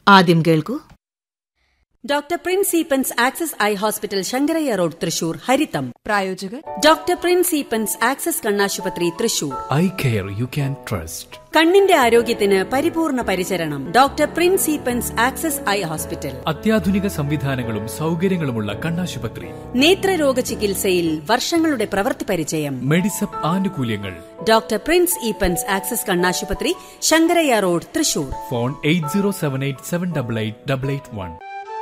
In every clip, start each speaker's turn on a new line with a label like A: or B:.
A: ആദ്യം കേൾക്കൂ
B: doctor prince Eappen's access eye hospital Sankaraiah road Thrissur ഹരിതം
C: പ്രായോജകർ
B: ഡോക്ടർ പ്രിൻസ് ഈപ്പൻസ് ആക്സസ് കണ്ണാശുപത്രി Thrissur
D: eye care you can trust
B: കണ്ണിന്റെ ആരോഗ്യത്തിന് പരിപൂർണ പരിചരണം doctor prince Eappen's access eye hospital
D: അത്യാധുനിക സംവിധാനങ്ങളും സൗകര്യങ്ങളുമുള്ള കണ്ണാശുപത്രി
B: നേത്രരോഗ ചികിത്സയിൽ വർഷങ്ങളുടെ പ്രവൃത്തി പരിചയം
D: മെഡിസപ്പ് ആനുകൂല്യങ്ങൾ
B: ഡോക്ടർ പ്രിൻസ് ഈപ്പൻസ് ആക്സസ് കണ്ണാശുപത്രി Sankaraiah road Thrissur
D: phone eight zero seven eight seven double eight double eight one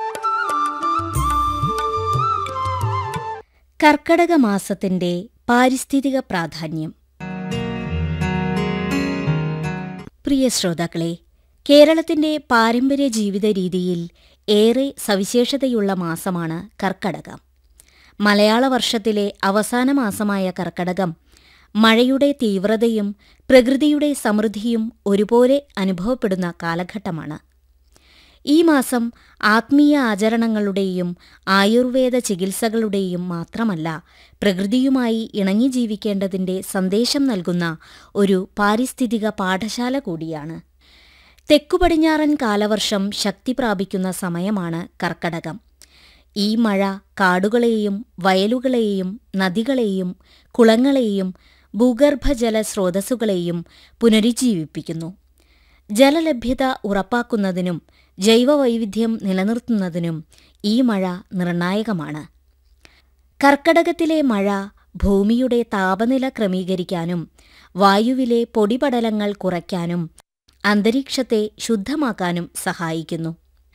E: കർക്കടക മാസത്തിന്റെ പാരിസ്ഥിതിക പ്രാധാന്യം പ്രിയ ശ്രോതാക്കളെ കേരളത്തിന്റെ പാരമ്പര്യ ജീവിത രീതിയിൽ ഏറെ സവിശേഷതയുള്ള മാസമാണ് കർക്കടകം മലയാള വർഷത്തിലെ അവസാന മാസമായ കർക്കടകം മഴയുടെ തീവ്രതയും പ്രകൃതിയുടെ സമൃദ്ധിയും ഒരുപോലെ അനുഭവപ്പെടുന്ന കാലഘട്ടമാണ് ഈ മാസം ആത്മീയ ആചരണങ്ങളുടെയും ആയുർവേദ ചികിത്സകളുടെയും മാത്രമല്ല പ്രകൃതിയുമായി ഇണങ്ങി ജീവിക്കേണ്ടതിന്റെ സന്ദേശം നൽകുന്ന ഒരു പാരിസ്ഥിതിക പാഠശാല കൂടിയാണ് തെക്കുപടിഞ്ഞാറൻ കാലവർഷം ശക്തി പ്രാപിക്കുന്ന സമയമാണ് കർക്കടകം ഈ മഴ കാടുകളെയും വയലുകളെയും നദികളെയും കുളങ്ങളെയും ഭൂഗർഭജല സ്രോതസ്സുകളെയും പുനരുജ്ജീവിപ്പിക്കുന്നു ജലലഭ്യത ഉറപ്പാക്കുന്നതിനും ജൈവവൈവിധ്യം നിലനിർത്തുന്നതിനും ഈ മഴ നിർണായകമാണ് കർക്കടകത്തിലെ മഴ ഭൂമിയുടെ താപനില ക്രമീകരിക്കാനും വായുവിലെ പൊടിപടലങ്ങൾ കുറയ്ക്കാനും അന്തരീക്ഷത്തെ ശുദ്ധമാക്കാനും സഹായിക്കുന്നു